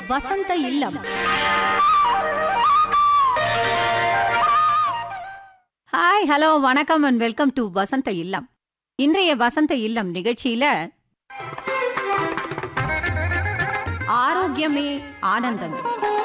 வசந்த Illam hi hello வணக்கம் and welcome to Vasantha Illam இன்றைய வசந்த இல்லம் நிகழ்ச்சியில ஆரோக்கியமே ஆனந்தம்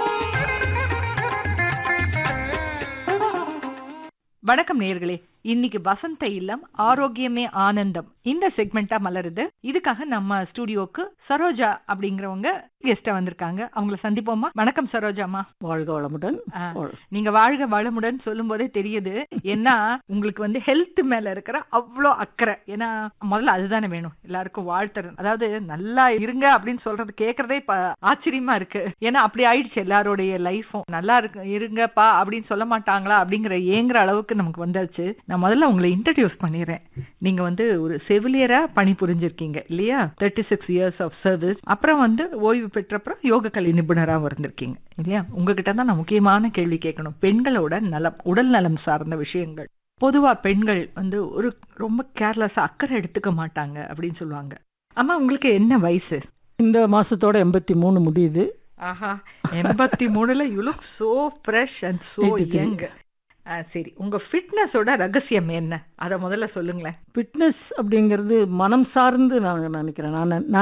வணக்கம் நேயர்களே இன்னைக்கு வசந்த இல்லம் ஆரோக்கியமே ஆனந்தம் இந்த செக்மெண்டா மலருது இதுக்காக நம்ம ஸ்டுடியோக்கு சரோஜா அப்படிங்கிறவங்க கெஸ்டா வந்திருக்காங்க அவங்கள சந்திப்போமா வணக்கம் சரோஜாமா வாழ்க வளமுடன் ஆ, வாழ். நீங்க வாழ்க வளமுடன் சொல்லும் போதே தெரியுது ஏன்னா உங்களுக்கு வந்து ஹெல்த் மேல இருக்கிற அவ்வளோ அக்கறை ஏன்னா முதல்ல அதுதானே வேணும் எல்லாருக்கும் வாழ்த்துறேன் அதாவது நல்லா இருங்க அப்படின்னு சொல்றது கேக்குறதே இப்ப ஆச்சரியமா இருக்கு ஏன்னா அப்படி ஆயிடுச்சு எல்லாருடைய லைஃபும் நல்லா இருக்கு இருங்கப்பா அப்படின்னு சொல்ல மாட்டாங்களா அப்படிங்கிற ஏங்குற அளவுக்கு நமக்கு வந்தாச்சு நான் முதல்ல உங்களை இன்ட்ரடியூஸ் பண்ணிடுறேன் நீங்க வந்து ஒரு செவிலியரா பணி புரிஞ்சிருக்கீங்க இல்லையா thirty six years of service அப்புறம் வந்து ஓய்வு பெற்ற அப்புறம் யோக கலை நிபுணரா இருந்திருக்கீங்க இல்லையா உங்ககிட்ட தான் நான் முக்கியமான கேள்வி கேட்கணும் பெண்களோட நலம் உடல் நலம் சார்ந்த விஷயங்கள் பொதுவா பெண்கள் வந்து ஒரு ரொம்ப கேர்லெஸ்ஸா அக்கறை எடுத்துக்க மாட்டாங்க அப்படின்னு சொல்லுவாங்க அம்மா உங்களுக்கு என்ன வயசு இந்த மாசத்தோட எண்பத்தி மூணு முடியுது ஆஹா எண்பத்தி மூணுல you look so fresh and so 83. Young சரி உங்க ஃபிட்னஸோட ரகசியம் என்ன அத முதல்ல சொல்லுங்களேன் ஃபிட்னஸ் அப்படிங்கிறது மனம் சார்ந்து நான் நினைக்கிறேன் நான்